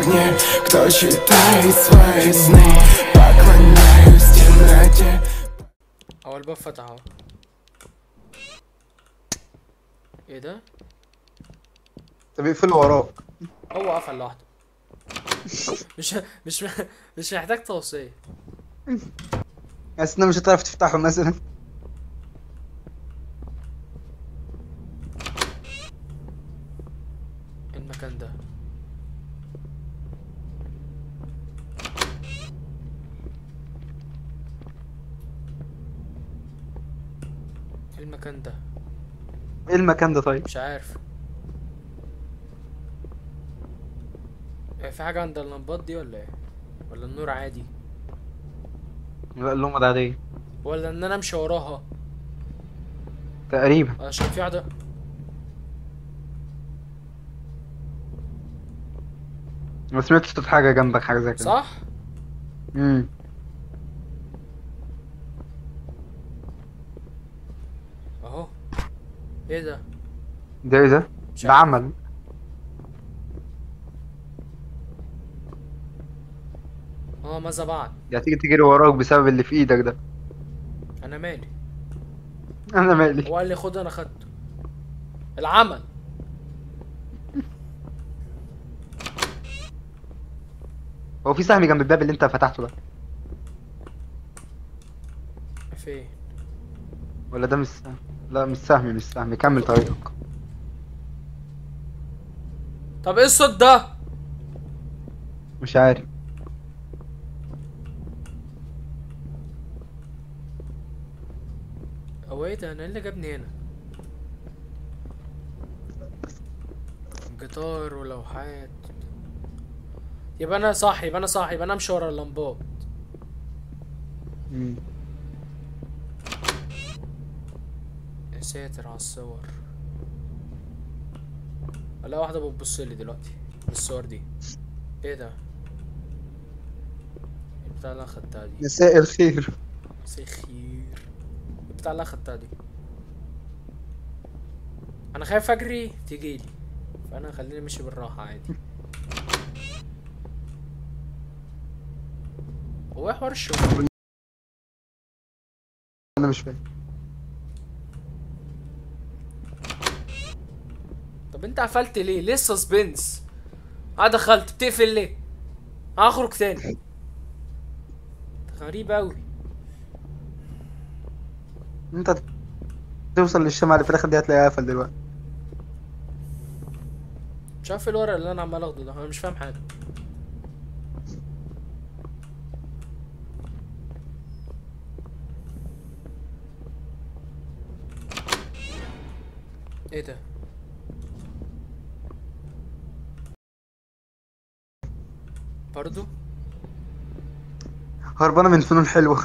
огне Кто читает свои сны Поклоняюсь темноте هو الباب فتح اهو ايه ده؟ طب اقفله وراك هو قفل لوحده مش مش مش محتاج توصية بس انت مش هتعرف تفتحه مثلا إيه المكان ده إيه المكان ده ايه المكان ده طيب مش عارف إيه في حاجة عند اللمبات دي ولا ايه ولا النور عادي لا اللومه ده عاديه ولا ان انا امشي وراها تقريبا عشان في واحدة ما سمعتش صوت حاجه جنبك حاجه زي كده صح امم اهو ايه ده ده ايه ده مش ده عارف. عمل اه ماذا بعد يعني تيجي تجري وراك بسبب اللي في ايدك ده انا مالي انا مالي هو قال لي خد انا خدته العمل هو في سهم جنب الباب اللي انت فتحته ده فين ولا ده مش سهم لا مش سهم مش سهم كمل طريقك طب ايه الصوت ده مش عارف هو ايه ده انا إيه اللي جابني هنا جيتار ولوحات يبقى انا صح يبقى انا صح يبقى انا امشي ورا اللمبات مم. يا ساتر على الصور الاقي واحده بتبص لي دلوقتي بالصور دي ايه ده البتاع اللي انا خدتها دي مساء الخير مساء خير البتاع اللي انا خدتها دي انا خايف اجري تيجي لي فانا خليني ماشي بالراحه عادي هو ايه حوار الشغل انا مش فاهم طب انت قفلت ليه ليه السسبنس اه دخلت بتقفل ليه هخرج تاني غريب اوي انت توصل للشمعة اللي في الاخر دي هتلاقيها قفل دلوقتي مش عارف ايه الورق اللي انا عمال اخده ده انا مش فاهم حاجه ايه ده برضو هربانة من فنون حلوة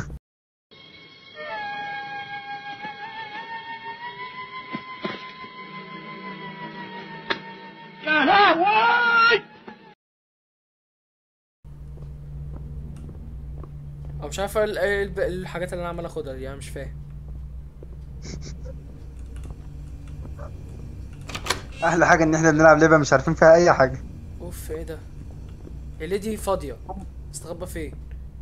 او مش عارف ال- ايه الب- الحاجات اللي انا عمال اخدها دي انا مش فاهم احلى حاجة ان احنا بنلعب لعبة مش عارفين فيها اي حاجة اوف ايه ده هي ليه دي فاضيه استخبى فين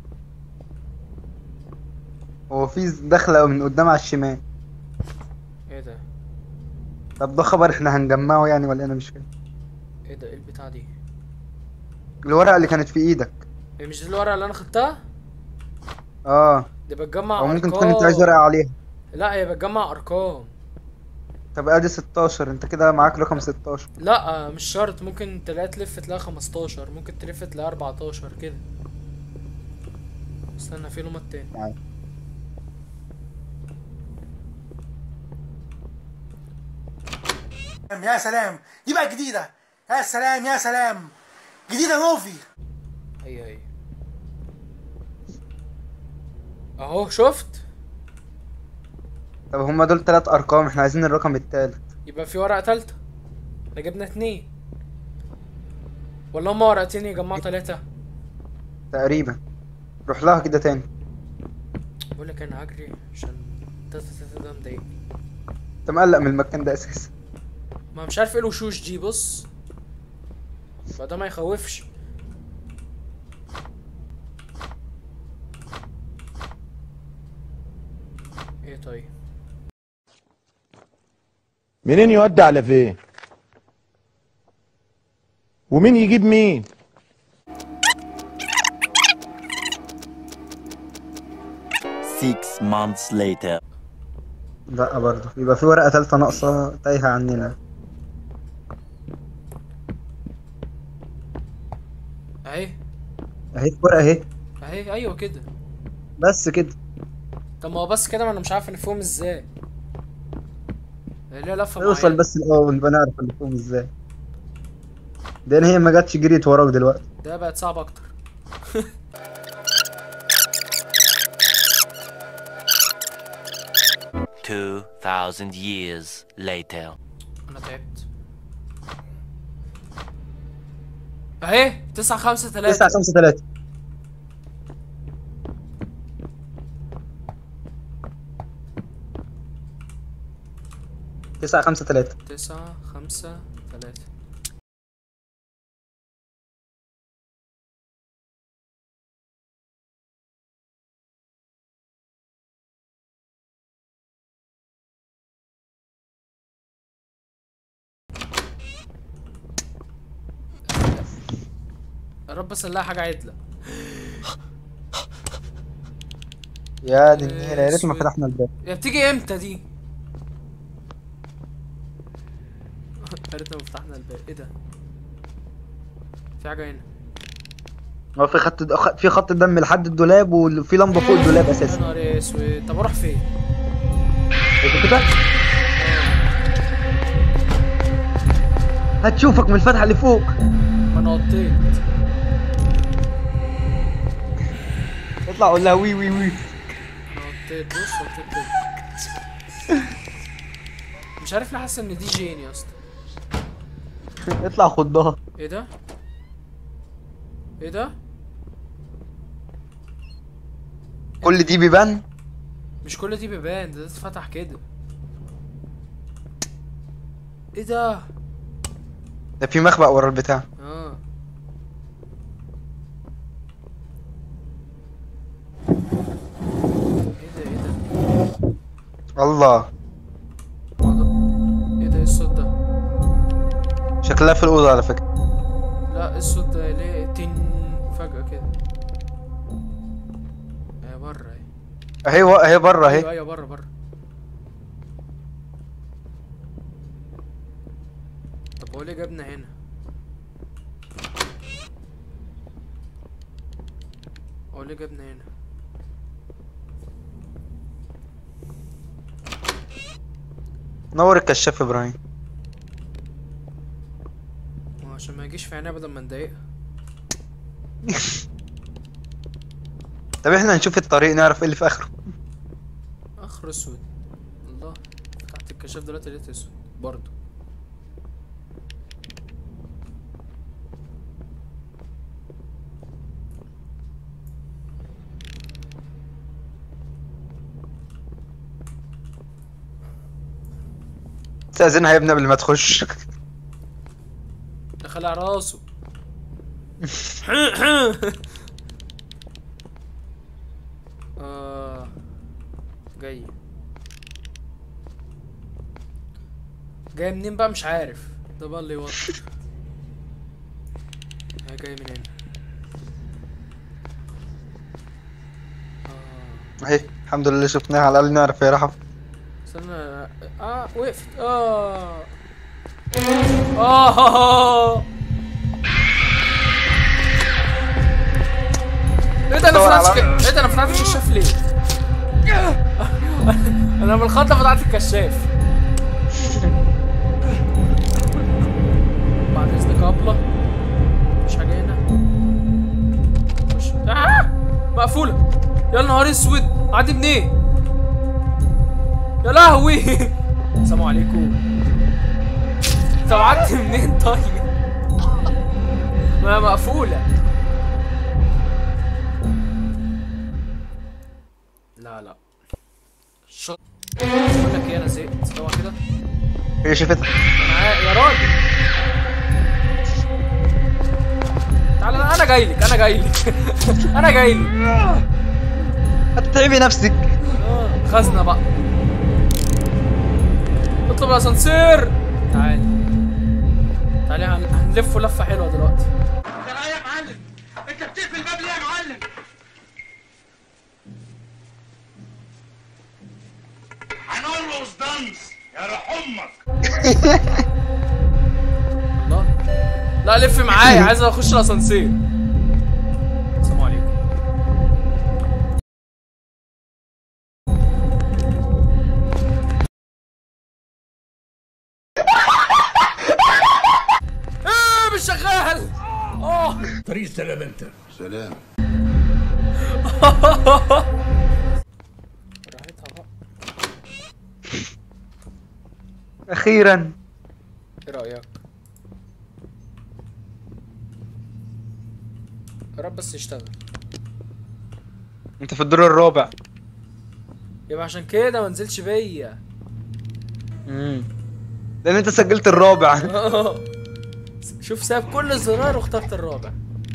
هو في دخلة من قدام على الشمال ايه ده طب ده خبر احنا هنجمعه يعني ولا انا مش فاهم ايه ده ايه البتاع دي الورقة اللي كانت في ايدك هي مش دي الورقه اللي انا خدتها اه دي بتجمع او ممكن ارقام تكون انت عايز ورقة عليها لا هي بتجمع ارقام طب ادي 16 انت كده معاك رقم 16 لا مش شرط ممكن تلاقي تلف تلاقي 15 ممكن تلف تلاقي 14 كده استنى في لومات تاني عادي. يا سلام دي بقى جديدة يا سلام يا سلام جديدة نوفي هي هي اهو شفت طب هما دول تلات ارقام احنا عايزين الرقم التالت يبقى في ورقة تالتة احنا جبنا اتنين ولا هما ورقتين يجمعوا تلاتة تقريبا روح لها كده تاني بقول لك انا هجري عشان تاتا تاتا ده مضايقني انت مقلق من المكان ده اساسا ما مش عارف ايه الوشوش دي بص فده ما يخوفش طيب منين يودي على فين ومين يجيب مين Six months later. لا برضه يبقى في ورقة تالتة ناقصة تايهة عننا اهي اهي في ورقة اهي اهي ايوه كده بس كده طب ما هو بس كده ما انا مش عارف نفهم ازاي ليه لفه نوصل معينة. بس الأول نبقى نعرف اللي فيهم ازاي لأن هي ما جاتش جريت وراك دلوقتي ده بقت صعب اكتر Two thousand years later. انا تعبت اهي تسعة خمسة تسعة تلاتة خمسة تلاتة تسعة خمسة تلاتة تسعة خمسة تلاتة يا رب بس نلاقي حاجة عدلة يا دي النيلة يا ريت ما أسود. فتحنا الباب يا بتيجي امتى دي؟ يا ريتنا ما فتحنا الباب ايه ده؟ في حاجة هنا هو في خط في خط دم لحد الدولاب وفي لمبة فوق الدولاب يا أساسا نهار اسود طب اروح فين؟ إيه كده هتشوفك من الفتحة اللي فوق ما انا نطيت اطلع قول لها وي وي وي انا نطيت بص نطيت كده مش عارف ليه حاسس ان دي جين يا اسطى اطلع خدها ايه ده؟ ايه ده؟ كل دي بيبان مش كل دي بيبان ده, ده اتفتح كده ايه ده؟ ده في مخبأ ورا البتاع اه ايه ده ايه ده؟ الله هو ده- ايه ده ايه الصوت ده؟ شكلها في الأوضة على فكرة لا ايه الصوت ده ليه تن فجأة كده هي بره اهي اهي و... اهي بره ايوه اهي ايوه بره بره طب هو ليه جابنا هنا؟ هو ليه جابنا هنا؟ نور الكشاف ابراهيم ما هو عشان ما يجيش في عينيها بدل ما نضايقها طب احنا نشوف الطريق نعرف ايه اللي في اخره اخر اسود الله فتحت الكشاف دلوقتي لقيت اسود برضه استاذنها يا ابني قبل ما تخش دخل على راسه آه جاي جاي منين بقى مش عارف ده بقى اللي يوتر هي جاي من هنا آه اهي الحمد لله شفناها على الاقل نعرف هي رايحه فين. استنى اه وقفت اه اه ايه ده انا دور فتحت على- ك- ايه ده انا فتحت الكشاف ليه؟ انا بالخطه فتحت الكشاف بعد اذنك يا ابله مش حاجه هنا خش آه! مقفوله يا نهار اسود عدي منين؟ يا لهوي السلام عليكم طب عدي منين طيب؟ ما هي مقفولة لا لا شط بقول لك ايه انا زهقت اوعى كده هي شافتها انا عا- يا راجل تعالى انا جاي لك انا جاي لك انا جاي لك هتتعبي نفسك آه، خزنة بقى اطلب الاسانسير تعالي تعالي هن- هنلف لفه حلوه دلوقتي ده يا معلم انت بتقفل الباب ليه يا معلم هنرقص دانس يا روح امك الله لا لف معايا عايز اخش الاسانسير السلام عليكم ايه مش شغال اه طريق سلام انت سلام راحتها بقى اخيرا ايه رايك يا رب بس يشتغل انت في الدور الرابع يبقى عشان كده ما نزلش بيا امم لان انت سجلت الرابع شوف ساب كل الزرار واخترت الرابع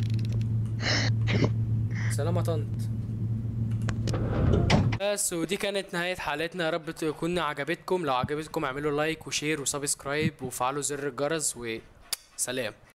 سلام يا طنط بس ودي كانت نهاية حلقتنا يا رب تكون عجبتكم لو عجبتكم اعملوا لايك وشير وسبسكرايب وفعلوا زر الجرس وسلام